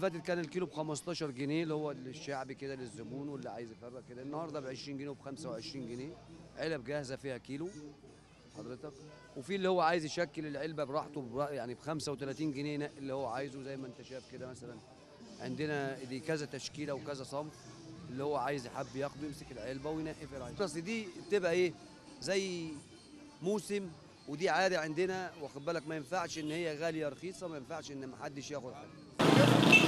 فاتت كان الكيلو ب 15 جنيه اللي هو الشعبي كده للزبون واللي عايز يفرق كده النهارده ب 20 جنيه وب 25 جنيه علب جاهزه فيها كيلو حضرتك وفي اللي هو عايز يشكل العلبه براحته برا- يعني ب 35 جنيه ينقي اللي هو عايزه زي ما انت شايف كده مثلا عندنا دي كذا تشكيله وكذا صنف اللي هو عايز حب ياخده يمسك العلبه وينقي في العلبه بس دي بتبقى ايه زي موسم ودي عاده عندنا واخد بالك ما ينفعش ان هي غاليه رخيصه ما ينفعش ان محدش ياخد حاجه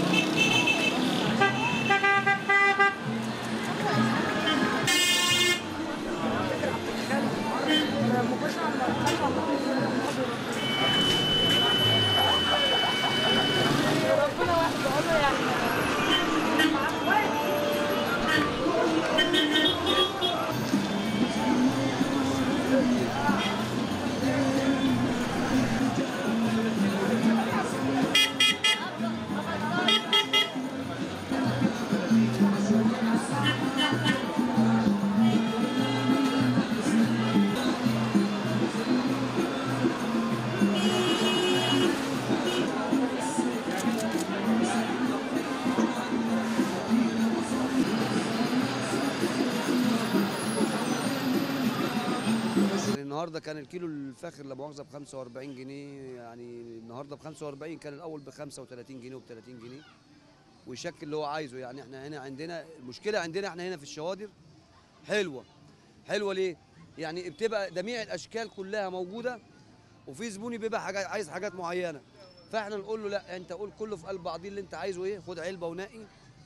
النهارده كان الكيلو الفاخر لا مؤاخذه ب 45 جنيه يعني النهارده ب 45 كان الاول ب 35 جنيه وب 30 جنيه ويشكل اللي هو عايزه يعني احنا هنا عندنا المشكله عندنا احنا هنا في الشوادر حلوه حلوه ليه؟ يعني بتبقى جميع الاشكال كلها موجوده وفي زبون بيبقى حاجات عايز حاجات معينه فاحنا نقول له لا انت قول كله في قلب بعضيه اللي انت عايزه ايه خد علبه ونقي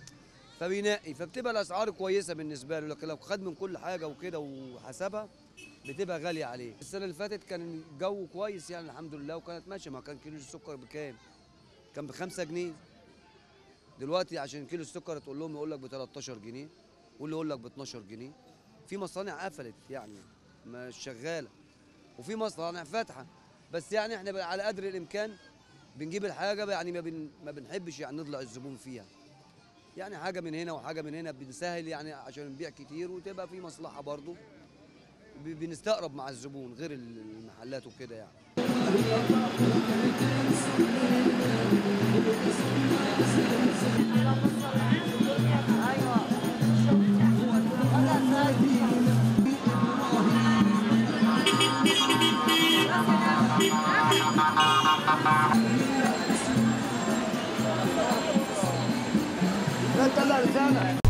فبينقي فبتبقى الاسعار كويسه بالنسبه له لكن لو خد من كل حاجه وكده وحسبها بتبقى غاليه عليه السنه اللي فاتت كان الجو كويس يعني الحمد لله وكانت ماشيه ما كان كيلو السكر بكام كان ب 5 جنيه دلوقتي عشان كيلو السكر تقول لهم يقول لك ب 13 جنيه واللي يقول لك ب 12 جنيه في مصانع قفلت يعني مش شغاله وفي مصانع فاتحه بس يعني احنا بقى على قدر الامكان بنجيب الحاجه بقى يعني ما, بن ما بنحبش يعني نضلع الزبون فيها يعني حاجه من هنا وحاجه من هنا بنسهل يعني عشان نبيع كتير وتبقى في مصلحه برضه ب- بنستقرب مع الزبون غير المحلات وكده يعني لا تطلع لسانك